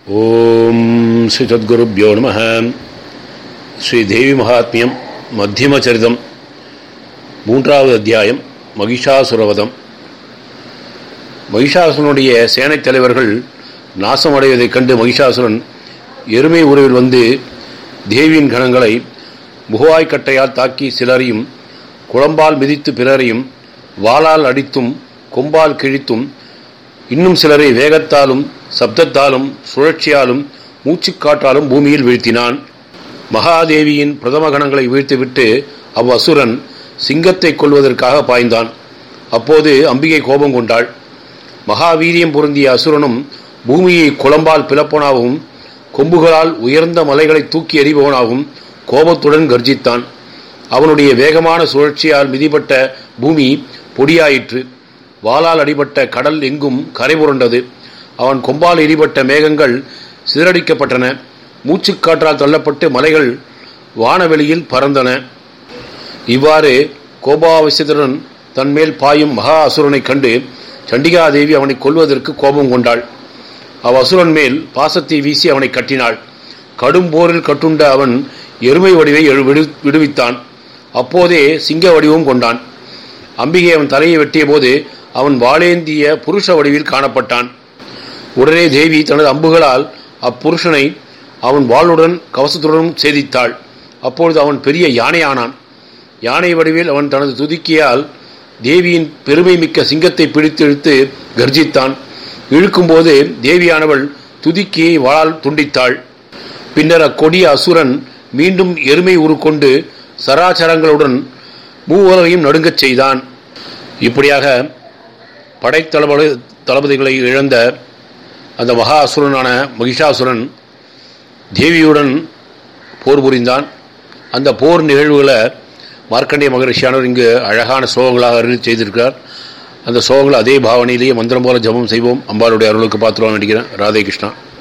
ஓம் ஸ்ரீ சத்குருப்யோ நம ஸ்ரீ தேவி மகாத்மியம் மத்தியம சரிதம் மூன்றாவது அத்தியாயம் மகிஷாசுரவதம் மகிஷாசுரனுடைய சேனைத் தலைவர்கள் நாசமடைவதைக் கண்டு மகிஷாசுரன் எருமை உருவில் வந்து தேவியின் கணங்களை முகவாய்க்கட்டையால் தாக்கி சிலரையும் குழம்பால் மிதித்து பிறரையும் வாளால் அடித்தும் கொம்பால் கிழித்தும் இன்னும் சிலரை வேகத்தாலும் சப்தத்தாலும் சுழற்சியாலும் மூச்சுக்காற்றாலும் பூமியில் வீழ்த்தினான் மகாதேவியின் பிரதம கணங்களை வீழ்த்திவிட்டு அவ்வசுரன் சிங்கத்தை கொள்வதற்காக பாய்ந்தான் அப்போது அம்பிகை கோபம் கொண்டாள் மகாவீரியம் பொருந்திய அசுரனும் பூமியை குழம்பால் பிளப்பனாகவும் கொம்புகளால் உயர்ந்த மலைகளை தூக்கி எறிபவனாகவும் கோபத்துடன் கர்ஜித்தான் அவனுடைய வேகமான சுழற்சியால் மிதிப்பட்ட பூமி பொடியாயிற்று வாளால் அடிபட்ட கடல் எங்கும் கரை புரண்டது அவன் கொம்பால் எரிபட்ட மேகங்கள் சிதறடிக்கப்பட்டன மூச்சுக்காற்றால் தள்ளப்பட்டு மலைகள் வானவெளியில் பறந்தன இவ்வாறு கோபாவசியத்துடன் தன்மேல் பாயும் மகா அசுரனைக் கண்டு சண்டிகாதேவி அவனை கொல்வதற்கு கோபம் கொண்டாள் அவ் அசுரன் மேல் பாசத்தை வீசி அவனை கட்டினாள் கடும் போரில் கட்டுண்ட அவன் எருமை வடிவை விடுவித்தான் அப்போதே சிங்க வடிவம் கொண்டான் அம்பிகை அவன் தலையை வெட்டிய போது அவன் வாளேந்திய புருஷ வடிவில் காணப்பட்டான் உடனே தேவி தனது அம்புகளால் அப்புருஷனை அவன் வாளுடன் கவசத்துடனும் சேதித்தாள் அப்பொழுது அவன் பெரிய யானையானான் யானை வடிவில் அவன் தனது துதிக்கியால் தேவியின் பெருமை மிக்க சிங்கத்தை பிடித்து இழுத்து கர்ஜித்தான் இழுக்கும்போது தேவியானவள் துதிக்கியை வாளால் துண்டித்தாள் பின்னர் அக்கொடிய அசுரன் மீண்டும் எருமை உருக்கொண்டு சராச்சரங்களுடன் மூவரையும் நடுங்கச் செய்தான் இப்படியாக படைத்தளபதி தளபதிகளை இழந்த அந்த மகா அசுரனான மகிஷாசுரன் தேவியுடன் போர் புரிந்தான் அந்த போர் நிகழ்வுகளை மார்க்கண்டிய மகரிஷியானவர் இங்கு அழகான ஸ்லோகங்களாக அருள் செய்திருக்கிறார் அந்த ஸ்லோகங்கள் அதே பாவனையிலேயே மந்திரம் போல ஜபம் செய்வோம் அம்பாளுடைய அருளுக்கு பாத்திரம் நடிக்கிறேன் ராதே கிருஷ்ணா